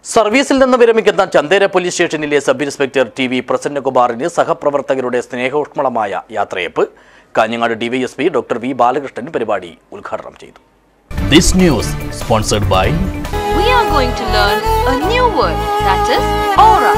സർവീസിൽ നിന്ന് വിരമിക്കുന്ന ചന്ദേര പോലീസ് സ്റ്റേഷനിലെ സബ് ഇൻസ്പെക്ടർ ടി വി പ്രസന്നകുമാറിന് സഹപ്രവർത്തകരുടെ സ്നേഹോഷ്മളമായ യാത്രയപ്പ് Kanhangad DYSP doctor V Balakrishnan പരിപാടി ഉദ്ഘാടനം ചെയ്തു this news sponsored by we are going to learn a new word that is aura.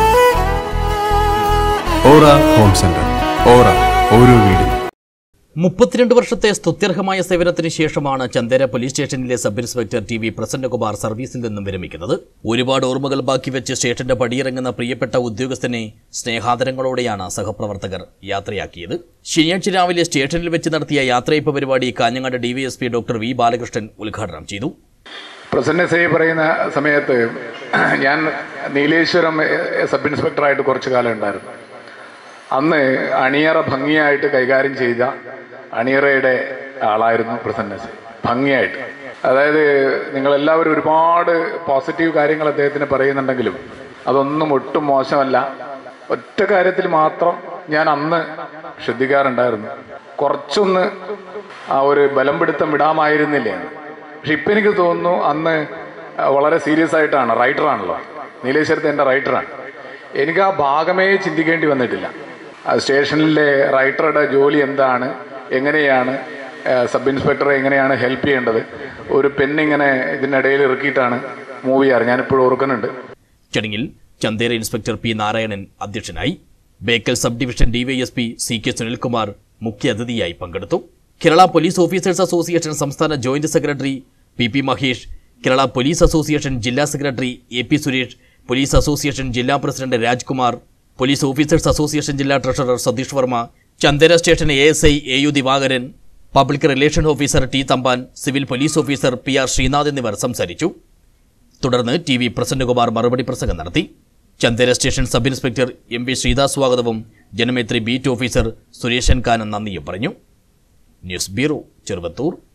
Aura home centre aura ഓരോ വീടും മുപ്പത്തിരണ്ട് വർഷത്തെ സ്തുത്യർഹമായ സേവനത്തിന് ശേഷമാണ് ചന്ദേര പോലീസ് സ്റ്റേഷനിലെ sub inspector T V Prasannakumar സർവീസിൽ നിന്നും വിരമിക്കുന്നത് ഒരുപാട് ഓർമ്മകൾ ബാക്കി വെച്ച് സ്റ്റേഷന്റെ പടിയിറങ്ങുന്ന പ്രിയപ്പെട്ട ഉദ്യോഗസ്ഥനെ സ്നേഹാദരങ്ങളോടെയാണ് സഹപ്രവർത്തകർ യാത്രയാക്കിയത് ശനിയാഴ്ച രാവിലെ സ്റ്റേഷനിൽ വെച്ച് നടത്തിയ യാത്രയപ്പ് പരിപാടി Kanhangad DYSP doctor V Balakrishnan ഉദ്ഘാടനം ചെയ്തു പ്രസന്ന എസ് ഐ പറയുന്ന സമയത്ത് ഞാൻ നീലേശ്വരം എ- സബ് ഇൻസ്പെക്ടറായിട്ട് കുറച്ചു കാലം ഉണ്ടായിരുന്നു അന്ന് അണിയറ ഭംഗിയായിട്ട് കൈകാര്യം ചെയ്ത അണിയറയുടെ ആളായിരുന്നു പ്രസന്ന എസ് ഐ ഭംഗിയായിട്ട് അതായത് നിങ്ങളെല്ലാവരും ഒരുപാട് പോസിറ്റീവ് കാര്യങ്ങൾ അദ്ദേഹത്തിന് പറയുന്നുണ്ടെങ്കിലും അതൊന്നും ഒട്ടും മോശമല്ല ഒറ്റ കാര്യത്തിൽ മാത്രം ഞാൻ അന്ന് ശ്രദ്ധിക്കാറുണ്ടായിരുന്നു കുറച്ചൊന്ന് ആ ഒരു ബലം പിടുത്തം വിടാമായിരുന്നില്ലേ പക്ഷെ ഇപ്പം എനിക്ക് തോന്നുന്നു അന്ന് വളരെ സീരിയസ് ആയിട്ടാണ് റൈറ്ററാണല്ലോ നീലേശ്വരത്തെ എൻ്റെ റൈറ്ററാണ് എനിക്ക് ആ ഭാഗമേ ചിന്തിക്കേണ്ടി വന്നിട്ടില്ല ആ സ്റ്റേഷനിലെ റൈറ്ററുടെ ജോലി എന്താണ് എങ്ങനെയാണ് ആ, സബ് ഇൻസ്പെക്ടറെ എങ്ങനെയാണ് ഹെൽപ്പ് ചെയ്യേണ്ടത് ഒരു പെണ്ണിങ്ങനെ ഇതിനിടയിൽ ഇറക്കിയിട്ടാണ് മൂവ് ചെയ്യാറ് ഞാനിപ്പോഴും ഓർക്കുന്നുണ്ട് ചടങ്ങിൽ ചന്ദേര ഇൻസ്പെക്ടർ പി നാരായണൻ അധ്യക്ഷനായി Bekal sub division DYSP C K Sunilkumar മുഖ്യാതിഥിയായി പങ്കെടുത്തു കേരള പോലീസ് ഓഫീസേഴ്സ് അസോസിയേഷൻ സംസ്ഥാന joint secretary P P Mahesh Kerala police association ജില്ലാ secretary A P Suresh police association ജില്ലാ president Rajkumar police officers association ജില്ലാ treasurer Satheesh Varma Chandera station A S I A U Divakaran public relation officer T Thampan civil police officer P R Sreenath എന്നിവർ സംസാരിച്ചു തുടർന്ന് T V Prasannakumar മറുപടി പ്രസംഗം നടത്തി Chandera station sub inspector M V Sreedas സ്വാഗതവും Janamaithri beat officer Sureshan Kanan നന്ദിയും പറഞ്ഞു ന്യൂസ് ബ്യൂറോ ചെറുവത്തൂർ